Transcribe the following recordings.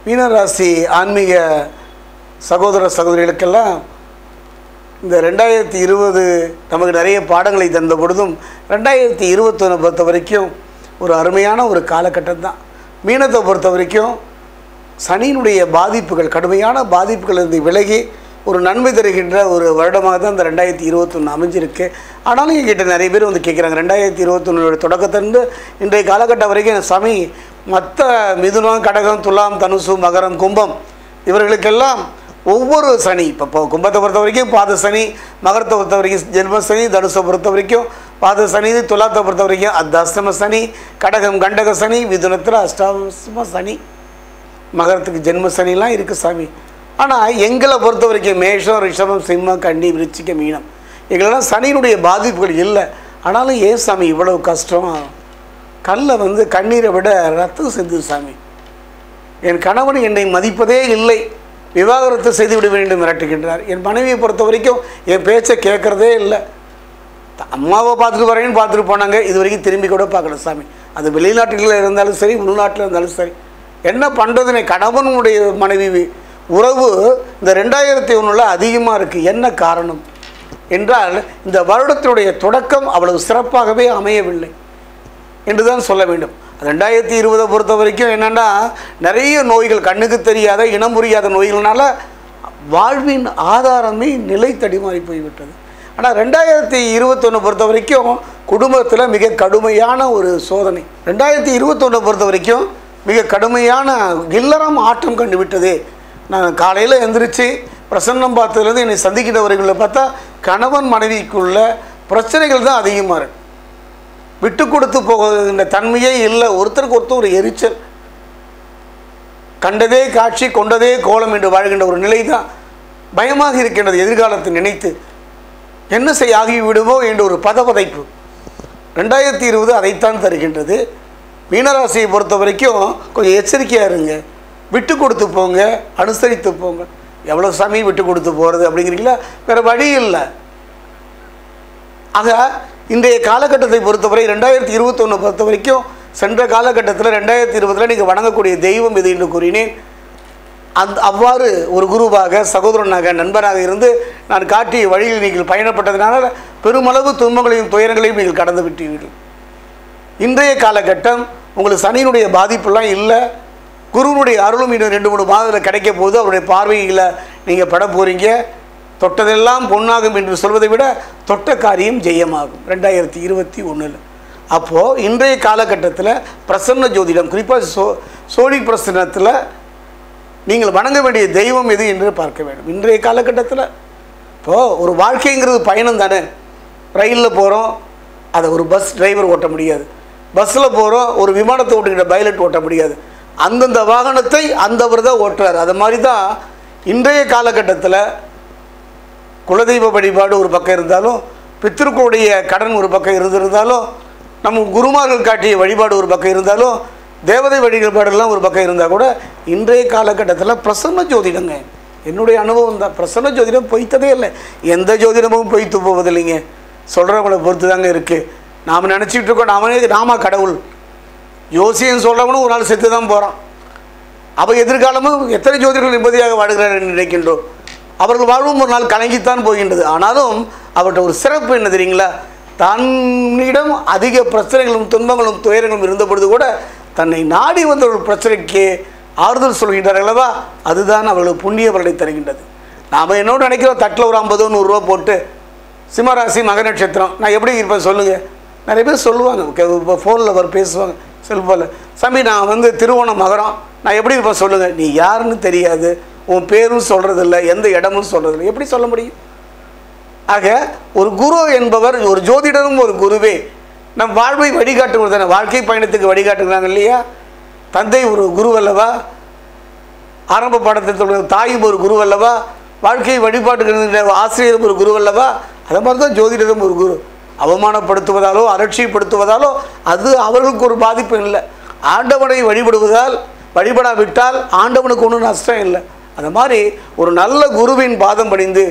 மீனராசி ஆன்மீக சகோதர சகோதரிகளுக்கெல்லாம் இந்த ரெண்டாயிரத்தி இருபது நமக்கு நிறைய பாடங்களை தந்த பொழுதும் ரெண்டாயிரத்தி இருபத்தொன்று பொறுத்த வரைக்கும் ஒரு அருமையான ஒரு காலகட்டம் தான் மீனத்தை பொறுத்த வரைக்கும் சனியினுடைய பாதிப்புகள் கடுமையான பாதிப்புகள் இருந்து விலகி ஒரு நன்மை தருகின்ற ஒரு வருடமாக தான் இந்த ரெண்டாயிரத்தி இருபத்தொன்று அமைஞ்சிருக்கு ஆனாலும் என்கிட்ட நிறைய பேர் வந்து கேட்குறாங்க ரெண்டாயிரத்தி இருபத்தொன்னோட தொடக்கத்திலிருந்து இன்றைய காலகட்டம் வரைக்கும் சாமி மற்ற மிதுனம் கடகம் துலாம் தனுசு மகரம் கும்பம் இவர்களுக்கெல்லாம் ஒவ்வொரு சனி இப்போ இப்போ கும்பத்தை பொறுத்த வரைக்கும் பாத சனி மகரத்தை பொறுத்த வரைக்கும் ஜென்ம சனி தனுசை பொறுத்த வரைக்கும் பாத சனி துலாத்தை பொறுத்த வரைக்கும் அது அஷ்டம சனி கடகம் கண்டக சனி மிதுனத்தில் அஷ்டாம சனி மகரத்துக்கு ஜென்ம சனிலாம் இருக்குது சாமி ஆனால் எங்களை பொறுத்த வரைக்கும் மேஷம் ரிஷபம் சிம்மம் கன்னி விருச்சிக மீனம் எங்களெல்லாம் சனியினுடைய பாதிப்புகள் இல்லை ஆனாலும் ஏன் சாமி இவ்வளவு கஷ்டம் கல்லை வந்து கண்ணீரை விட ரத்தம் செஞ்சு சாமி என் கணவன் என்னை மதிப்பதே இல்லை விவாகரத்து செய்துவிட வேண்டும் மிரட்டுகின்றார் என் மனைவியை பொறுத்த வரைக்கும் என் பேச்சை கேட்குறதே இல்லை த- அம்மாவை பார்த்துட்டு வரேன்னு பார்த்துட்டு போனாங்க இது வரைக்கும் திரும்பி கூட பார்க்கல சாமி அது வெளிநாட்டில் இருந்தாலும் சரி உள்நாட்டில் இருந்தாலும் சரி என்ன பண்ணுறதுனே கணவனுடைய மனைவி உறவு இந்த ரெண்டாயிரத்தி ஒன்றில் அதிகமாக இருக்குது என்ன காரணம் என்றால் இந்த வருடத்தினுடைய தொடக்கம் அவ்வளவு சிறப்பாகவே அமையவில்லை என்று தான் சொல்ல வேண்டும் ரெண்டாயிரத்தி இருபதை பொறுத்த வரைக்கும் என்னென்னா நிறைய நோய்கள் கண்ணுக்கு தெரியாத இனம் புரியாத நோய்கள்னால வாழ்வின் ஆதாரமே நிலை தடிமாறி போய்விட்டது ஆனால் ரெண்டாயிரத்தி இருபத்தொன்று பொறுத்த வரைக்கும் குடும்பத்தில் மிக கடுமையான ஒரு சோதனை ரெண்டாயிரத்தி இருபத்தொன்று பொறுத்த வரைக்கும் மிக கடுமையான இல்லறம் ஆட்டம் கண்டு விட்டது நான் காலையில் எந்திரிச்சு பிரசன்னம் பார்த்ததுலேருந்து என்னை சந்திக்கிறவர்களில் பார்த்தா கணவன் மனைவிக்குள்ள பிரச்சனைகள் தான் அதிகமாக இருக்கு விட்டு கொடுத்து போகின்ற தன்மையே இல்லை ஒருத்தருக்கு ஒருத்தர் ஒரு எரிச்சல் கண்டதே காட்சி கொண்டதே கோலம் என்று வாழ்கின்ற ஒரு நிலை தான் பயமாக இருக்கின்றது எதிர்காலத்தை நினைத்து என்ன செய்ய ஆகிவிடுமோ என்ற ஒரு பதபதைப்பு ரெண்டாயிரத்தி இருபது அதைத்தான் தருகின்றது மீனராசியை பொறுத்த வரைக்கும் கொஞ்சம் எச்சரிக்கையாக இருங்க விட்டு கொடுத்து போங்க அனுசரித்து போங்க எவ்வளோ சாமி விட்டு கொடுத்து போகிறது அப்படிங்கிறீங்களா வேறு வழி இல்லை ஆக இன்றைய காலகட்டத்தை பொறுத்தவரை ரெண்டாயிரத்தி இருபத்தொன்று பொறுத்த வரைக்கும் சென்ற காலகட்டத்தில் ரெண்டாயிரத்தி இருபதில் நீங்கள் வணங்கக்கூடிய தெய்வம் எது என்று கூறினேன் அந்த அவ்வாறு ஒரு குருவாக சகோதரனாக நண்பராக இருந்து நான் காட்டிய வழியில் நீங்கள் பயணப்பட்டதுனால பெருமளவு துன்பங்களையும் துயரங்களையும் நீங்கள் கடந்து விட்டீர்கள் இன்றைய காலகட்டம் உங்களுக்கு சனியினுடைய பாதிப்பெல்லாம் இல்லை குருவினுடைய அருளும் இன்னும் ரெண்டு மூணு மாதத்தில் கிடைக்க போது அவருடைய பார்வையில் நீங்கள் பட போகிறீங்க தொட்டதெல்லாம் பொன்னாகும் என்று சொல்வதை விட தொட்ட காரியம் ஜெயமாகும் ரெண்டாயிரத்தி இருபத்தி ஒன்றில் அப்போது இன்றைய காலகட்டத்தில் பிரசன்ன ஜோதிடம் குறிப்பாக சோ சோழி பிரசன்னத்தில் நீங்கள் வணங்க வேண்டிய தெய்வம் எது என்று பார்க்க வேண்டும் இன்றைய காலகட்டத்தில் இப்போது ஒரு வாழ்க்கைங்கிறது பயணம் தானே ரயிலில் போகிறோம் அதை ஒரு பஸ் டிரைவர் ஓட்ட முடியாது பஸ்ஸில் போகிறோம் ஒரு விமானத்தை ஓட்டுகிற பைலட் ஓட்ட முடியாது அந்தந்த வாகனத்தை அந்தவர் தான் ஓட்டுறாரு அது மாதிரி தான் இன்றைய காலகட்டத்தில் குலதெய்வ வழிபாடு ஒரு பக்கம் இருந்தாலும் பித்திருக்களுடைய கடன் ஒரு பக்கம் இருந்திருந்தாலும் நம்ம குருமார்கள் காட்டிய வழிபாடு ஒரு பக்கம் இருந்தாலும் தேவதை வழிபாடெல்லாம் ஒரு பக்கம் இருந்தால் கூட இன்றைய காலகட்டத்தில் பிரசன்ன ஜோதிடங்க என்னுடைய அனுபவம் தான் பிரசன்ன ஜோதிடம் பொய்த்ததே இல்லை எந்த ஜோதிடமும் பொய்த்து போவதில்லைங்க சொல்கிறவங்கள பொறுத்து தாங்க இருக்குது நாம் நினச்சிட்டு இருக்கோம் நாமனே நாம கடவுள் ஜோசியம் சொல்கிறவனும் ஒரு நாள் செத்து தான் போகிறான் அப்போ எதிர்காலமும் எத்தனை ஜோதிடர்கள் நிம்மதியாக வாடுகிறார்கள் என்று நினைக்கின்றோம் அவர்கள் வாழ்வும் ஒரு நாள் கலங்கித்தான் போகின்றது ஆனாலும் அவர்கிட்ட ஒரு சிறப்பு என்ன தெரியுங்களா தன்னிடம் அதிக பிரச்சனைகளும் துன்பங்களும் துயரங்களும் இருந்த பொழுது கூட தன்னை நாடி வந்த ஒரு பிரச்சனைக்கு ஆறுதல் சொல்கின்றார் அல்லவா அதுதான் அவர்களுக்கு புண்ணிய பலனை தருகின்றது நாம் என்னோட நினைக்கிறோம் தட்டில் ஒரு ஐம்பது நூறுரூவா போட்டு சிம்மராசி மக நட்சத்திரம் நான் எப்படி இருப்பேன் சொல்லுங்கள் நிறைய பேர் சொல்லுவாங்க இப்போ ஃபோனில் வர பேசுவாங்க செல்ஃபோனில் சாமி நான் வந்து திருவோணம் மகரம் நான் எப்படி இருப்பேன் சொல்லுங்கள் நீ யாருன்னு தெரியாது உன் பேரும் சொல்கிறதில்ல எந்த இடமும் சொல்கிறதில்ல எப்படி சொல்ல முடியும் ஆக ஒரு குரு என்பவர் ஒரு ஜோதிடரும் ஒரு குருவே நம் வாழ்வை வழிகாட்டுவது தானே வாழ்க்கை பயணத்துக்கு வழிகாட்டுகிறாங்க இல்லையா தந்தை ஒரு குரு அல்லவா ஆரம்ப பாடத்தில் தாயும் ஒரு குரு அல்லவா வாழ்க்கையை வழிபாட்டுகிற ஆசிரியரும் ஒரு குரு அல்லவா அது மாதிரி தான் ஜோதிடரும் ஒரு குரு அவமானப்படுத்துவதாலோ அலட்சியப்படுத்துவதாலோ அது அவர்களுக்கு ஒரு பாதிப்பு இல்லை ஆண்டவனை வழிபடுவதால் வழிபடாவிட்டால் ஆண்டவனுக்கு ஒன்றும் நஷ்டம் இல்லை அந்த மாதிரி ஒரு நல்ல குருவின் பாதம் பணிந்து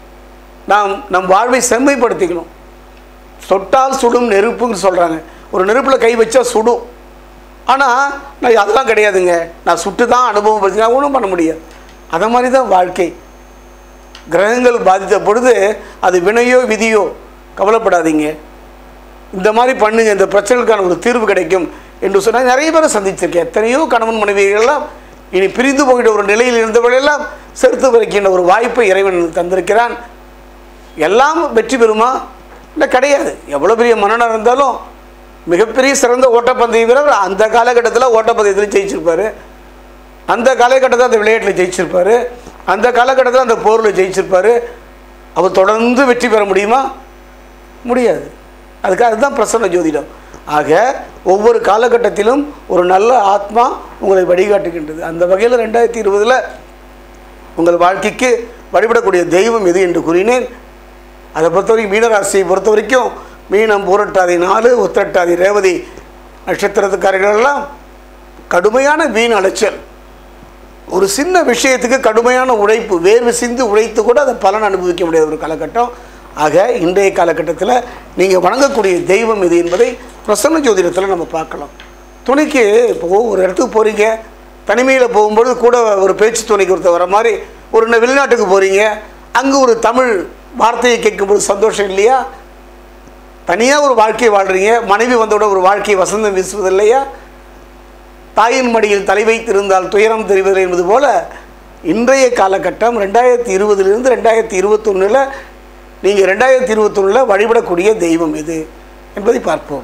நாம் நம் வாழ்வை செம்மைப்படுத்திக்கணும் தொட்டால் சுடும் நெருப்புன்னு சொல்கிறாங்க ஒரு நெருப்பில் கை வச்சா சுடும் ஆனால் நான் அதெல்லாம் கிடையாதுங்க நான் சுட்டு தான் அனுபவம் படுத்தினா ஒன்றும் பண்ண முடியாது அதை மாதிரி தான் வாழ்க்கை கிரகங்கள் பாதித்த பொழுது அது வினையோ விதியோ கவலைப்படாதீங்க இந்த மாதிரி பண்ணுங்க இந்த பிரச்சனைகளுக்கான ஒரு தீர்வு கிடைக்கும் என்று சொன்னால் நிறைய பேரை சந்திச்சிருக்கேன் எத்தனையோ கணவன் மனைவிகளெல்லாம் இனி பிரிந்து போகிற ஒரு நிலையில் இருந்தவர்களெல்லாம் சேர்த்து வைக்கின்ற ஒரு வாய்ப்பை இறைவன் தந்திருக்கிறான் எல்லாம் வெற்றி பெறுமா இல்லை கிடையாது எவ்வளோ பெரிய மன்னனாக இருந்தாலும் மிகப்பெரிய சிறந்த ஓட்டப்பந்தய வீரர் அந்த காலகட்டத்தில் ஓட்டப்பந்தயத்தில் ஜெயிச்சிருப்பாரு அந்த காலகட்டத்தில் அந்த விளையாட்டில் ஜெயிச்சிருப்பாரு அந்த காலகட்டத்தில் அந்த போரில் ஜெயிச்சிருப்பாரு அவர் தொடர்ந்து வெற்றி பெற முடியுமா முடியாது அதுக்கு அதுதான் பிரசன்ன ஜோதிடம் ஆக ஒவ்வொரு காலகட்டத்திலும் ஒரு நல்ல ஆத்மா உங்களை வழிகாட்டுகின்றது அந்த வகையில் ரெண்டாயிரத்தி இருபதில் உங்கள் வாழ்க்கைக்கு வழிபடக்கூடிய தெய்வம் எது என்று கூறினேன் அதை பொறுத்தவரைக்கும் மீனராசியை பொறுத்த வரைக்கும் மீனம் பூரட்டாதி நாலு உத்திரட்டாதி ரேவதி நட்சத்திரத்துக்காரர்களெல்லாம் கடுமையான வீண் அலைச்சல் ஒரு சின்ன விஷயத்துக்கு கடுமையான உழைப்பு வேர்வை சிந்து உழைத்து கூட அதை பலன் அனுபவிக்க முடியாத ஒரு காலகட்டம் ஆக இன்றைய காலகட்டத்தில் நீங்கள் வணங்கக்கூடிய தெய்வம் இது என்பதை பிரசன்ன ஜோதிடத்தில் நம்ம பார்க்கலாம் துணைக்கு இப்போ ஒரு இடத்துக்கு போகிறீங்க தனிமையில் போகும்போது கூட ஒரு பேச்சு துணைக்கு ஒருத்தர் வர மாதிரி ஒரு ந- வெளிநாட்டுக்கு போகிறீங்க அங்கே ஒரு தமிழ் வார்த்தையை கேட்கும்போது சந்தோஷம் இல்லையா தனியாக ஒரு வாழ்க்கையை வாழ்கிறீங்க மனைவி வந்தோட ஒரு வாழ்க்கையை வசந்தம் வீசுவது இல்லையா தாயின் மடியில் தலை வைத்திருந்தால் துயரம் தெரிவது என்பது போல இன்றைய காலகட்டம் ரெண்டாயிரத்தி இருபதுலேருந்து ரெண்டாயிரத்தி இருபத்தொன்னில் நீங்கள் ரெண்டாயிரத்தி இருபத்தொன்னில் வழிபடக்கூடிய தெய்வம் எது என்பதை பார்ப்போம்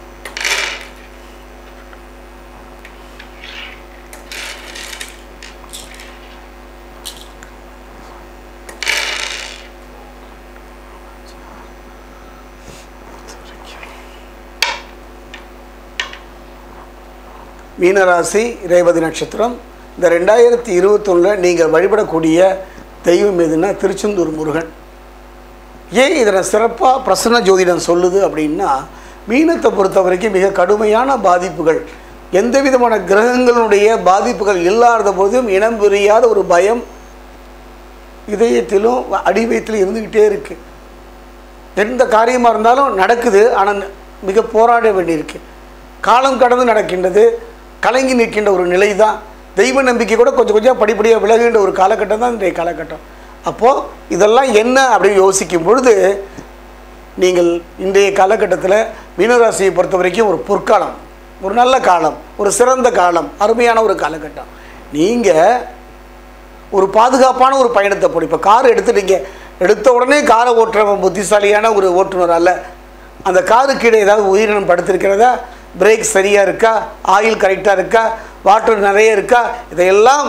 மீனராசி ரேவதி நட்சத்திரம் இந்த ரெண்டாயிரத்தி இருபத்தொன்னில் நீங்கள் வழிபடக்கூடிய தெய்வம் எதுன்னா திருச்செந்தூர் முருகன் ஏன் இதனை சிறப்பாக பிரசன்ன ஜோதிடம் சொல்லுது அப்படின்னா மீனத்தை பொறுத்த வரைக்கும் மிக கடுமையான பாதிப்புகள் எந்த விதமான கிரகங்களுடைய பாதிப்புகள் இல்லாத போதும் இனம் புரியாத ஒரு பயம் இதயத்திலும் அடிவயத்திலும் இருந்துக்கிட்டே இருக்குது எந்த காரியமாக இருந்தாலும் நடக்குது ஆனால் மிக போராட வேண்டியிருக்கு காலம் கடந்து நடக்கின்றது கலங்கி நிற்கின்ற ஒரு நிலை தான் தெய்வ நம்பிக்கை கூட கொஞ்சம் கொஞ்சம் படிப்படியாக விலகுகின்ற ஒரு காலகட்டம் தான் இன்றைய காலகட்டம் அப்போது இதெல்லாம் என்ன அப்படின்னு யோசிக்கும் பொழுது நீங்கள் இன்றைய காலகட்டத்தில் மீனராசியை பொறுத்த வரைக்கும் ஒரு பொற்காலம் ஒரு நல்ல காலம் ஒரு சிறந்த காலம் அருமையான ஒரு காலகட்டம் நீங்கள் ஒரு பாதுகாப்பான ஒரு பயணத்தை போடும் இப்போ கார் எடுத்துட்டீங்க எடுத்த உடனே காரை ஓட்டுறவன் புத்திசாலியான ஒரு ஓட்டுநர் அல்ல அந்த காரு கீழே ஏதாவது உயிரினம் படுத்திருக்கிறதா பிரேக் சரியாக இருக்கா ஆயில் கரெக்டாக இருக்கா வாட்டர் நிறைய இருக்கா இதையெல்லாம்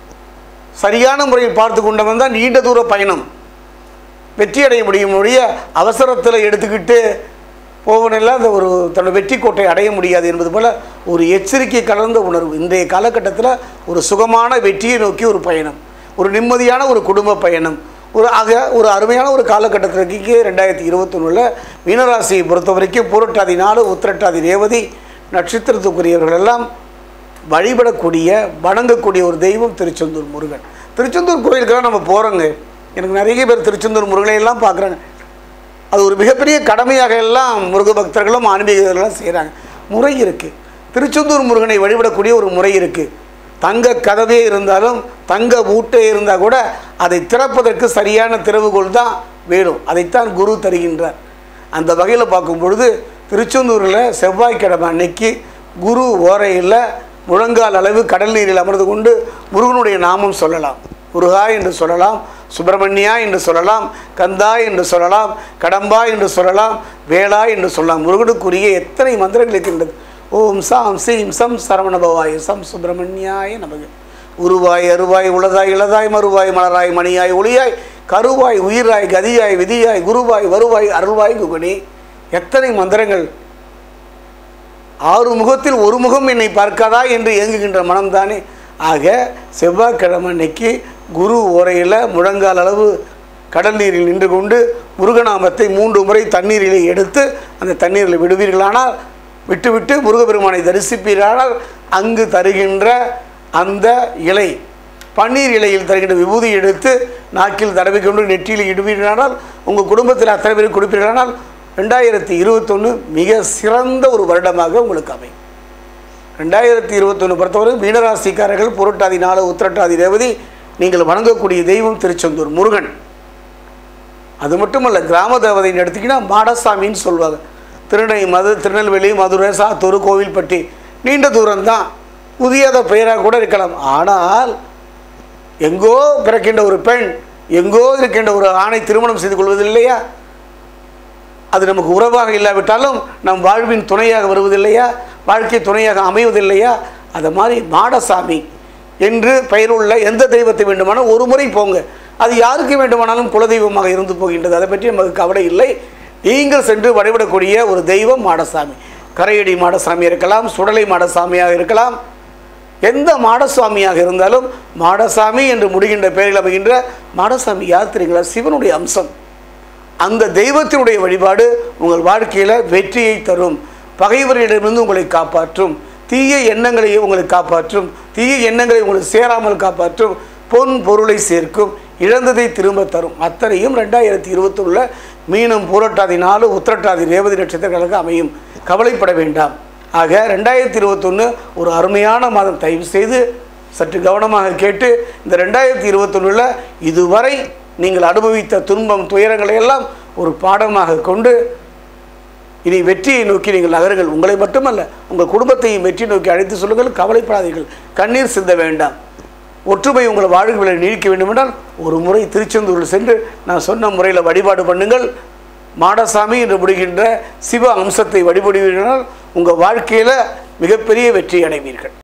சரியான முறையில் பார்த்து கொண்டவன் தான் நீண்ட தூர பயணம் வெற்றி அடைய முடியும் ஒழிய அவசரத்தில் எடுத்துக்கிட்டு போவனெல்லாம் அந்த ஒரு தன்னோட வெற்றி கோட்டை அடைய முடியாது என்பது போல் ஒரு எச்சரிக்கை கலந்த உணர்வு இன்றைய காலகட்டத்தில் ஒரு சுகமான வெற்றியை நோக்கி ஒரு பயணம் ஒரு நிம்மதியான ஒரு குடும்ப பயணம் ஒரு ஆக ஒரு அருமையான ஒரு காலகட்டத்திற்கு ரெண்டாயிரத்தி இருபத்தொன்னில் மீனராசியை பொறுத்த வரைக்கும் பூரட்டாதி நாலு உத்திரட்டாதி ரேவதி நட்சத்திரத்துக்குரியவர்கள் எல்லாம் வழிபடக்கூடிய வணங்கக்கூடிய ஒரு தெய்வம் திருச்செந்தூர் முருகன் திருச்செந்தூர் கோயிலுக்கெல்லாம் நம்ம போகிறோங்க எனக்கு நிறைய பேர் திருச்செந்தூர் முருகனை எல்லாம் பார்க்குறாங்க அது ஒரு மிகப்பெரிய கடமையாக எல்லாம் முருக பக்தர்களும் ஆன்மீகர்களும் செய்கிறாங்க முறை இருக்குது திருச்செந்தூர் முருகனை வழிபடக்கூடிய ஒரு முறை இருக்குது தங்க கதவே இருந்தாலும் தங்க ஊட்டே இருந்தால் கூட அதை திறப்பதற்கு சரியான திறவுகோல் தான் வேணும் அதைத்தான் குரு தருகின்றார் அந்த வகையில் பார்க்கும் பொழுது திருச்செந்தூரில் செவ்வாய்க்கிழமை அன்னைக்கு குரு ஓரையில் முழங்கால் அளவு கடல் நீரில் அமர்ந்து கொண்டு முருகனுடைய நாமம் சொல்லலாம் முருகா என்று சொல்லலாம் சுப்பிரமணியா என்று சொல்லலாம் கந்தா என்று சொல்லலாம் கடம்பா என்று சொல்லலாம் வேளா என்று சொல்லலாம் முருகனுக்குரிய எத்தனை மந்திரங்கள் இருக்கின்றது ஓம் சாம் சீம் சம் சரவணபவாய் சம் சுப்பிரமணியாய நமக்கு உருவாய் அருவாய் உளதாய் இளதாய் மறுவாய் மலராய் மணியாய் ஒளியாய் கருவாய் உயிராய் கதியாய் விதியாய் குருவாய் வருவாய் அருள்வாய் குகனே எத்தனை மந்திரங்கள் ஆறு முகத்தில் ஒரு முகம் என்னை பார்க்காதா என்று இயங்குகின்ற மனம்தானே ஆக செவ்வாய்க்கிழமை அன்னைக்கு குரு ஓரையில் முழங்கால் அளவு கடல் நீரில் நின்று கொண்டு முருகநாமத்தை மூன்று முறை தண்ணீரிலே எடுத்து அந்த தண்ணீரில் விடுவீர்களானால் விட்டுவிட்டு முருகப்பெருமானை தரிசிப்பீர்களானால் அங்கு தருகின்ற அந்த இலை பன்னீர் இலையில் தருகின்ற விபூதி எடுத்து நாக்கில் தடவி கொண்டு நெற்றியில் இடுவீர்களானால் உங்கள் குடும்பத்தில் அத்தனை பேர் கொடுப்பீர்களானால் ரெண்டாயிரத்தி இருபத்தொன்று மிக சிறந்த ஒரு வருடமாக உங்களுக்கு அமையும் ரெண்டாயிரத்தி இருபத்தொன்று பொறுத்தவரை மீனராசிக்காரர்கள் புரட்டாதி நாலு உத்திரட்டாதி ரேவதி நீங்கள் வணங்கக்கூடிய தெய்வம் திருச்செந்தூர் முருகன் அது மட்டுமல்ல கிராம தேவதைன்னு எடுத்திங்கன்னா மாடசாமின்னு சொல்லுவாங்க திருநெல்லை மது திருநெல்வேலி மதுரை சாத்தூர் கோவில்பட்டி நீண்ட தூரம்தான் புதியத பெயராக கூட இருக்கலாம் ஆனால் எங்கோ பிறக்கின்ற ஒரு பெண் எங்கோ இருக்கின்ற ஒரு ஆணை திருமணம் செய்து கொள்வது இல்லையா அது நமக்கு உறவாக இல்லாவிட்டாலும் நம் வாழ்வின் துணையாக வருவதில்லையா வாழ்க்கை துணையாக அமைவதில்லையா அது மாதிரி மாடசாமி என்று பெயருள்ள எந்த தெய்வத்தை வேண்டுமானால் ஒரு முறை போங்க அது யாருக்கு வேண்டுமானாலும் குலதெய்வமாக இருந்து போகின்றது அதை பற்றி நமக்கு கவலை இல்லை நீங்கள் சென்று வழிபடக்கூடிய ஒரு தெய்வம் மாடசாமி கரையடி மாடசாமி இருக்கலாம் சுடலை மாடசாமியாக இருக்கலாம் எந்த மாடசாமியாக இருந்தாலும் மாடசாமி என்று முடிகின்ற பெயரில் அமைகின்ற மாடசாமி யார் தெரியுங்களா சிவனுடைய அம்சம் அந்த தெய்வத்தினுடைய வழிபாடு உங்கள் வாழ்க்கையில் வெற்றியை தரும் பகைவர்களிடமிருந்து உங்களை காப்பாற்றும் தீய எண்ணங்களை உங்களை காப்பாற்றும் தீய எண்ணங்களை உங்களுக்கு சேராமல் காப்பாற்றும் பொன் பொருளை சேர்க்கும் இழந்ததை திரும்ப தரும் அத்தனையும் ரெண்டாயிரத்தி இருபத்தொன்னுல மீனம் பூரட்டாதி நாலு உத்திரட்டாதி ரேவதி நட்சத்திரங்களுக்கு அமையும் கவலைப்பட வேண்டாம் ஆக ரெண்டாயிரத்தி இருபத்தொன்று ஒரு அருமையான மாதம் தயவு செய்து சற்று கவனமாக கேட்டு இந்த ரெண்டாயிரத்தி இருபத்தொன்னில் இதுவரை நீங்கள் அனுபவித்த துன்பம் துயரங்களை எல்லாம் ஒரு பாடமாக கொண்டு இனி வெற்றியை நோக்கி நீங்கள் நகருங்கள் உங்களை மட்டுமல்ல உங்கள் குடும்பத்தையும் வெற்றி நோக்கி அழைத்து சொல்லுங்கள் கவலைப்படாதீர்கள் கண்ணீர் சிந்த வேண்டாம் ஒற்றுமை உங்கள் வாழ்வுகளை நீடிக்க வேண்டுமென்றால் ஒரு முறை திருச்செந்தூரில் சென்று நான் சொன்ன முறையில் வழிபாடு பண்ணுங்கள் மாடசாமி என்று முடிகின்ற சிவ அம்சத்தை வழிபடுவீர்கள் உங்கள் வாழ்க்கையில் மிகப்பெரிய வெற்றி அடைவீர்கள்